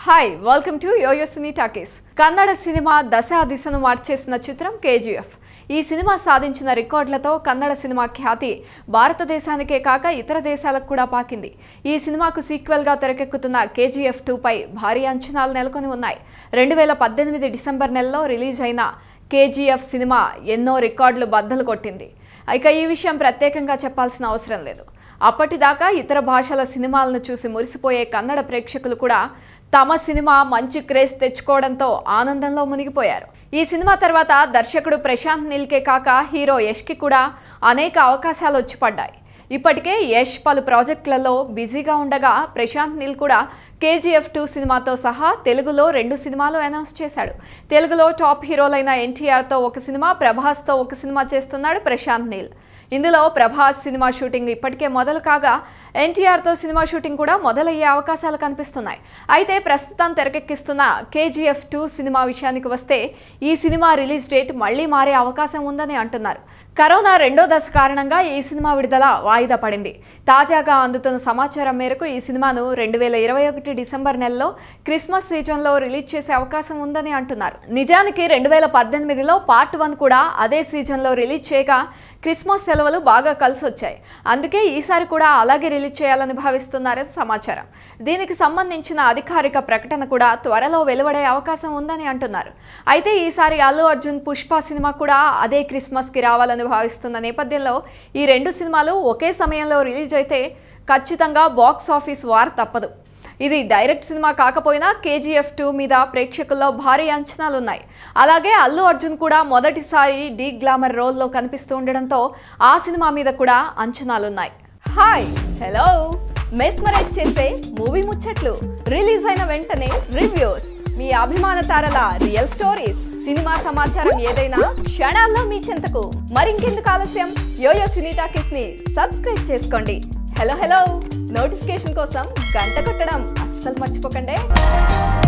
hi welcome to YoYo cine talkies Kannada సినిమా దశ దిశను మార్చేసిన చిత్రం కేజీఎఫ్ ఈ సినిమా సాధించిన రికార్డులతో కన్నడ సినిమా ఖ్యాతి భారతదేశానికే కాక ఇతర దేశాలకు కూడా పాకింది ఈ సినిమాకు సీక్వెల్గా తెరకెక్కుతున్న కేజీఎఫ్ టూపై భారీ అంచనాలు నెలకొని ఉన్నాయి రెండు వేల పద్దెనిమిది డిసెంబర్ నెలలో రిలీజ్ అయిన కేజీఎఫ్ సినిమా ఎన్నో రికార్డులు బద్దలు కొట్టింది ఇక ఈ విషయం ప్రత్యేకంగా చెప్పాల్సిన అవసరం లేదు అప్పటిదాకా ఇతర భాషల సినిమాలను చూసి మురిసిపోయే కన్నడ ప్రేక్షకులు కూడా తమ సినిమా మంచి క్రేజ్ తెచ్చుకోవడంతో ఆనందంలో మునిగిపోయారు ఈ సినిమా తర్వాత దర్శకుడు ప్రశాంత్ నీల్కే కాక హీరో యష్కి కూడా అనేక అవకాశాలు వచ్చి పడ్డాయి ఇప్పటికే యష్ పలు ప్రాజెక్టులలో బిజీగా ఉండగా ప్రశాంత్ నీల్ కూడా కేజీఎఫ్ టూ సినిమాతో సహా తెలుగులో రెండు సినిమాలు అనౌన్స్ చేశాడు తెలుగులో టాప్ హీరోలైన ఎన్టీఆర్తో ఒక సినిమా ప్రభాస్తో ఒక సినిమా చేస్తున్నాడు ప్రశాంత్ నీల్ ఇందులో ప్రభాస్ సినిమా షూటింగ్ ఇప్పటికే మొదలు కాగా ఎన్టీఆర్తో సినిమా షూటింగ్ కూడా మొదలయ్యే అవకాశాలు కనిపిస్తున్నాయి అయితే ప్రస్తుతం తెరకెక్కిస్తున్న కేజీఎఫ్ టూ సినిమా విషయానికి వస్తే ఈ సినిమా రిలీజ్ డేట్ మళ్లీ మారే అవకాశం ఉందని అంటున్నారు కరోనా రెండో దశ కారణంగా ఈ సినిమా విడుదల వాయిదా పడింది తాజాగా అందుతున్న సమాచారం మేరకు ఈ సినిమాను రెండు వేల ఇరవై ఒకటి డిసెంబర్ నెలలో క్రిస్మస్ సీజన్లో రిలీజ్ చేసే అవకాశం ఉందని అంటున్నారు నిజానికి రెండు వేల పద్దెనిమిదిలో పార్ట్ వన్ కూడా అదే సీజన్లో రిలీజ్ చేయగా క్రిస్మస్ సెలవులు బాగా కలిసి వచ్చాయి అందుకే ఈసారి కూడా అలాగే రిలీజ్ చేయాలని భావిస్తున్నారని సమాచారం దీనికి సంబంధించిన అధికారిక ప్రకటన కూడా త్వరలో వెలువడే అవకాశం ఉందని అంటున్నారు అయితే ఈసారి అల్లు అర్జున్ పుష్ప సినిమా కూడా అదే క్రిస్మస్కి రావాలని భావిస్తున్న నేపథ్యంలో ఈ రెండు సినిమాలు ఒకే సమయంలో రిలీజ్ అయితే ఖచ్చితంగా బాక్స్ ఆఫీస్ వార్ తప్పదు ఇది డైరెక్ట్ సినిమా కాకపోయినా కేజీఎఫ్ టూ మీద ప్రేక్షకుల్లో భారీ అంచనాలున్నాయి అలాగే అల్లు అర్జున్ కూడా మొదటిసారి డీ గ్లామర్ రోల్లో కనిపిస్తూ ఉండడంతో ఆ సినిమా మీద కూడా అంచనాలున్నాయి హాయ్ హలో మెస్మరైజ్ చేసే మూవీ ముచ్చట్లు రిలీజ్ అయిన వెంటనే రివ్యూస్ మీ అభిమాన తారల రియల్ స్టోరీస్ సినిమా సమాచారం ఏదైనా క్షణాల్లో మీ చెంతకు మరింకెందుకు ఆలస్యం యోయో సినీ టాకీస్ ని సబ్స్క్రైబ్ చేసుకోండి హలో హలో నోటిఫికేషన్ కోసం గంట కొట్టడం అస్సలు మర్చిపోకండి